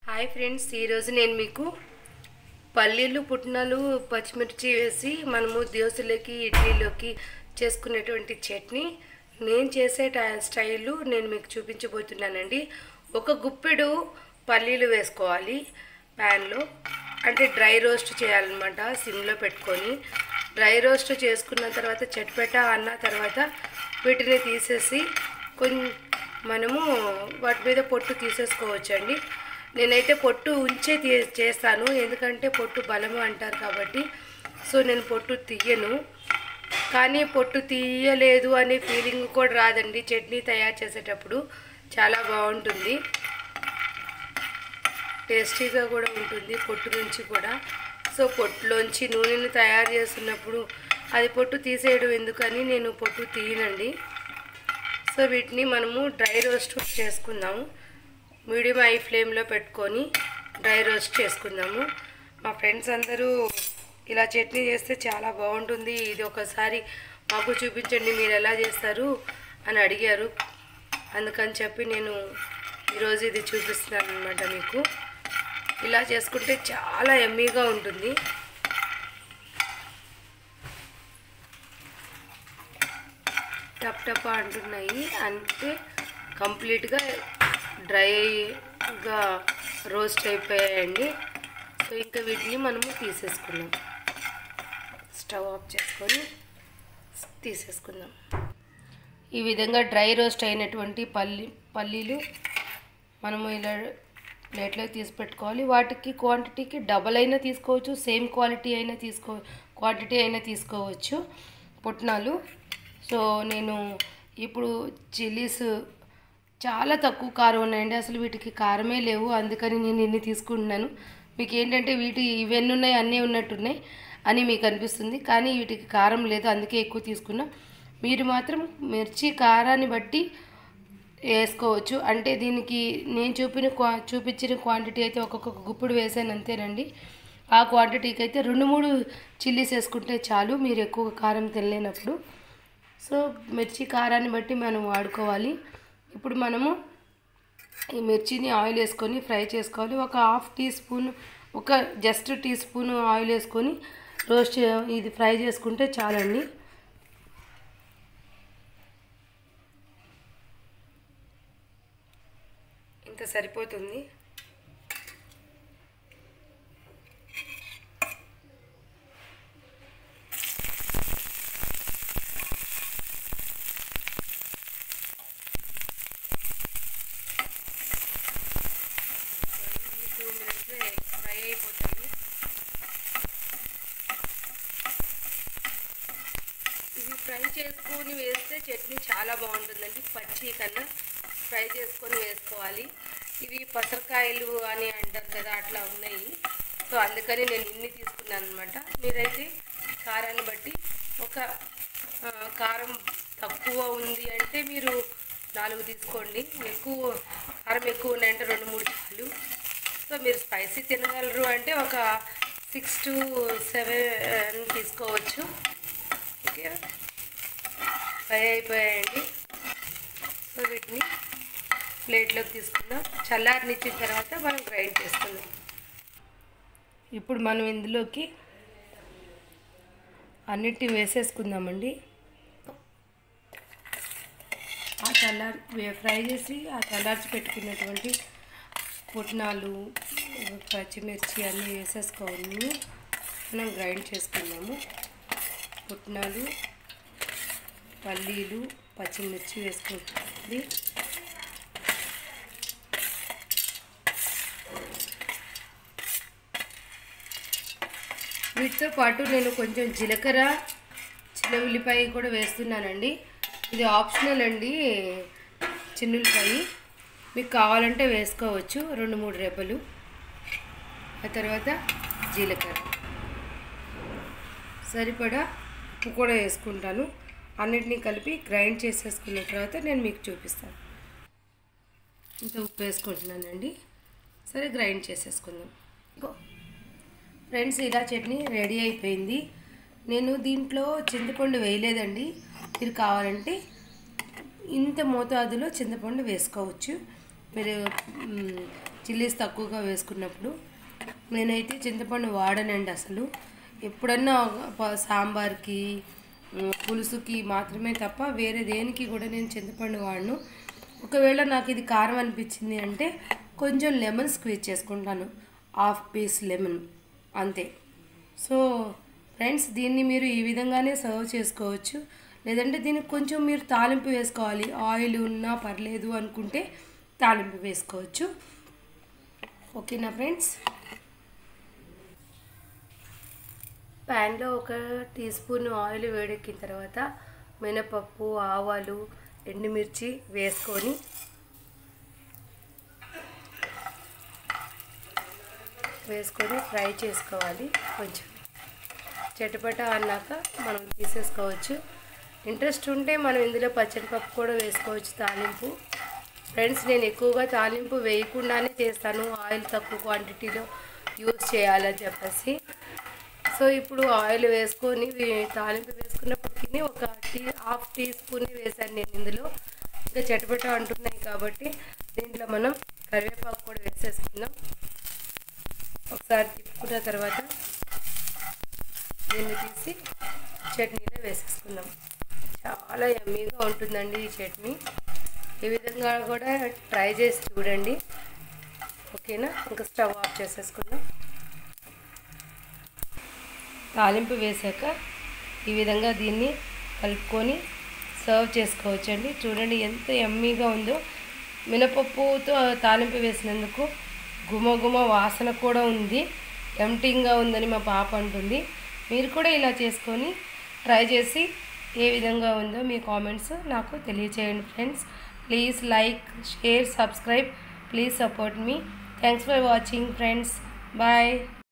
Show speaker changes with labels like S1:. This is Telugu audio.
S1: హాయ్ ఫ్రెండ్స్ ఈరోజు నేను మీకు పల్లీలు పుట్నాలు పచ్చిమిర్చి వేసి మనము దోశలోకి ఇడ్లీలోకి చేసుకునేటువంటి చట్నీ నేను చేసే టై- స్టైలు నేను మీకు చూపించబోతున్నానండి ఒక గుప్పెడు పల్లీలు వేసుకోవాలి ప్యాన్లో అంటే డ్రై రోస్ట్ చేయాలన్నమాట సిమ్లో పెట్టుకొని డ్రై రోస్ట్ చేసుకున్న తర్వాత చట్పెట అన్న తర్వాత వీటిని తీసేసి కొంచెం మనము వాటి మీద పొట్టు తీసేసుకోవచ్చండి నేనైతే పొట్టు ఉంచే తీ చేస్తాను ఎందుకంటే పొట్టు బలము అంటారు కాబట్టి సో నేను పొట్టు తీయను కానీ పొట్టు తీయలేదు అనే ఫీలింగ్ కూడా రాదండి చట్నీ తయారు చేసేటప్పుడు చాలా బాగుంటుంది టేస్టీగా కూడా ఉంటుంది పొట్టు నుంచి కూడా సో పొట్టులోంచి నూనెని తయారు చేస్తున్నప్పుడు అది పొట్టు తీసేయడం ఎందుకని నేను పొట్టు తీయనండి సో వీటిని మనము డ్రై రోస్ట్ చేసుకుందాము మీడియం హై ఫ్లేమ్లో పెట్టుకొని డ్రై రోస్ట్ చేసుకుందాము మా ఫ్రెండ్స్ అందరూ ఇలా చట్నీ చేస్తే చాలా బాగుంటుంది ఇది ఒకసారి మాకు చూపించండి మీరు ఎలా చేస్తారు అని అడిగారు అందుకని చెప్పి నేను ఈరోజు ఇది చూపిస్తున్నాను అనమాట మీకు ఇలా చేసుకుంటే చాలా ఎమ్మీగా ఉంటుంది టప్ టప్ అంటున్నాయి అంటే కంప్లీట్గా డ్రైగా రోస్ట్ అయిపోయాయండి సో ఇంకా వీటిని మనము తీసేసుకుందాం స్టవ్ ఆఫ్ చేసుకొని తీసేసుకుందాం ఈ విధంగా డ్రై రోస్ట్ అయినటువంటి పల్లి పల్లీలు మనము ఇలా ప్లేట్లోకి తీసి పెట్టుకోవాలి వాటికి క్వాంటిటీకి డబల్ అయినా తీసుకోవచ్చు సేమ్ క్వాలిటీ అయినా తీసుకో క్వాంటిటీ అయినా తీసుకోవచ్చు పుట్నాలు సో నేను ఇప్పుడు చిల్లీస్ చాలా తక్కువ కారం ఉన్నాయండి అసలు వీటికి కారమే లేవు అందుకని నేను ఇన్ని తీసుకుంటున్నాను మీకు ఏంటంటే వీటి ఇవన్నీ ఉన్నాయి అన్నీ ఉన్నట్టున్నాయి అని మీకు అనిపిస్తుంది కానీ వీటికి కారం లేదు అందుకే ఎక్కువ తీసుకున్నా మీరు మాత్రం మిర్చి కారాన్ని బట్టి వేసుకోవచ్చు అంటే దీనికి నేను చూపిన క్వా చూపించిన క్వాంటిటీ అయితే ఒక్కొక్క గుప్పుడు వేసాను అంతేనండి ఆ క్వాంటిటీకి అయితే రెండు మూడు చిల్లీస్ వేసుకుంటే చాలు మీరు ఎక్కువ కారం తినలేనప్పుడు సో మిర్చి కారాన్ని బట్టి మనం వాడుకోవాలి ఇప్పుడు మనము ఈ మిర్చిని ఆయిల్ వేసుకొని ఫ్రై చేసుకోవాలి ఒక హాఫ్ టీ స్పూన్ ఒక జస్ట్ టీ స్పూన్ ఆయిల్ వేసుకొని రోస్ట్ ఇది ఫ్రై చేసుకుంటే చాలండి ఇంత సరిపోతుంది టూ మినిట్స్లో ఫ్రై అయిపోతాయి ఇవి ఫ్రై చేసుకొని వేస్తే చట్నీ చాలా బాగుంటుందండి పచ్చి కన్నా ఫ్రై చేసుకొని వేసుకోవాలి ఇవి పసరకాయలు అని అంటారు కదా అట్లా ఉన్నాయి సో అందుకని నేను ఇన్ని తీసుకున్నాను అనమాట మీరైతే కారాన్ని బట్టి ఒక ఆ, కారం తక్కువ ఉంది అంటే మీరు నాలుగు తీసుకోండి ఎక్కువ కారం ఎక్కువ ఉన్నాయంటే రెండు మూడు చాలు సో మీరు స్పైసీ తినగలరు అంటే ఒక సిక్స్ టు సెవెన్ తీసుకోవచ్చు ఓకే ఫ్రై అయిపోయాయండి సో వీటిని ప్లేట్లోకి తీసుకుందాం చల్లారనిచ్చిన తర్వాత మనం గ్రైండ్ చేసుకుందాం ఇప్పుడు మనం ఇందులోకి అన్నిటిని వేసేసుకుందామండి ఆ చల్లారి వే- ఫ్రై చేసి ఆ చల్లార్చి పెట్టుకున్నటువంటి పుట్నాలు పచ్చిమిర్చి అన్నీ వేసేసుకోవాలి మనం గ్రైండ్ చేసుకుందాము పుట్నాలు పల్లీలు పచ్చిమిర్చి వేసుకుంటుంది వీటితో పాటు నేను కొంచెం జీలకర్ర చిన్న ఉల్లిపాయ కూడా వేస్తున్నానండి ఇది ఆప్షనల్ అండి చిన్న ఉల్లిపాయ మీకు కావాలంటే వేసుకోవచ్చు రెండు మూడు రెబ్బలు ఆ తర్వాత జీలకర్ర సరిపడా ఉప్పు కూడా వేసుకుంటాను అన్నిటినీ కలిపి గ్రైండ్ చేసేసుకున్న తర్వాత నేను మీకు చూపిస్తాను ఇంత ఉప్పు వేసుకుంటున్నానండి సరే గ్రైండ్ చేసేసుకుందాం ఇగో ఫ్రెండ్స్ ఇలా చట్నీ రెడీ అయిపోయింది నేను దీంట్లో చింతపండు వేయలేదండి మీరు కావాలంటే ఇంత మోతాదులో చింతపండు వేసుకోవచ్చు మీరు మ్, చిల్లీస్ తక్కువగా వేసుకున్నప్పుడు నేనైతే చింతపండు వాడనండి అసలు ఎప్పుడన్నా ప- సాంబార్కి ఉమ్, పులుసుకి మాత్రమే తప్ప వేరే దేనికి కూడా నేను చింతపండు వాడను ఒకవేళ నాకు ఇది కారం అనిపించింది అంటే కొంచెం లెమన్ స్క్వీజ్ చేసుకుంటాను హాఫ్ పీస్ లెమన్ అంతే సో ఫ్రెండ్స్ దీన్ని మీరు ఈ విధంగానే సర్వ్ చేసుకోవచ్చు లేదంటే దీనికి కొంచెం మీరు తాలింపు వేసుకోవాలి ఆయిల్ ఉన్నా పర్లేదు అనుకుంటే తాలింపు వేసుకోవచ్చు ఓకేనా ఫ్రెండ్స్ ప్యాన్లో ఒక టీ స్పూన్ ఆయిల్ వేడెక్కిన తర్వాత మినపప్పు ఆవాలు ఎండుమిర్చి వేసుకొని వేసుకొని ఫ్రై చేసుకోవాలి కొంచెం చటపట అన్నాక మనం తీసేసుకోవచ్చు ఇంట్రెస్ట్ ఉంటే మనం ఇందులో పచ్చడి పప్పు కూడా వేసుకోవచ్చు తాలింపు ఫ్రెండ్స్ నేను ఎక్కువగా తాలింపు వేయకుండానే చేస్తాను ఆయిల్ తక్కువ క్వాంటిటీలో యూజ్ చేయాలని చెప్పేసి సో ఇప్పుడు ఆయిల్ వేసుకొని వే- తాలింపు వేసుకున్నప్పటికీ ఒక టీ హాఫ్ టీ స్పూన్ వేసాను నేను ఇందులో ఇంకా చటపట అంటున్నాయి కాబట్టి దీంట్లో మనం కరివేపాకు కూడా వేసేసుకుందాం ఒకసారి తిప్పుకున్న తర్వాత దీన్ని తీసి చట్నీలో వేసేసుకుందాం చాలా యమ్మీగా ఉంటుందండి ఈ చట్నీ ఈ విధంగా కూడా ట్రై చేసి చూడండి ఓకేనా ఇంకా స్టవ్ ఆఫ్ చేసేసుకుందాం తాలింపు వేసాక ఈ విధంగా దీన్ని కలుపుకొని సర్వ్ చేసుకోవచ్చండి చూడండి ఎంత యమ్మీగా ఉందో మినపప్పుతో తాలింపు వేసినందుకు గుమ గుమ వాసన కూడా ఉంది ఎంటింగ్గా ఉందని మా పాప అంటుంది మీరు కూడా ఇలా చేసుకొని ట్రై చేసి ఏ విధంగా ఉందో మీ కామెంట్స్ నాకు తెలియచేయండి friends please like share subscribe please support మీ thanks for watching friends bye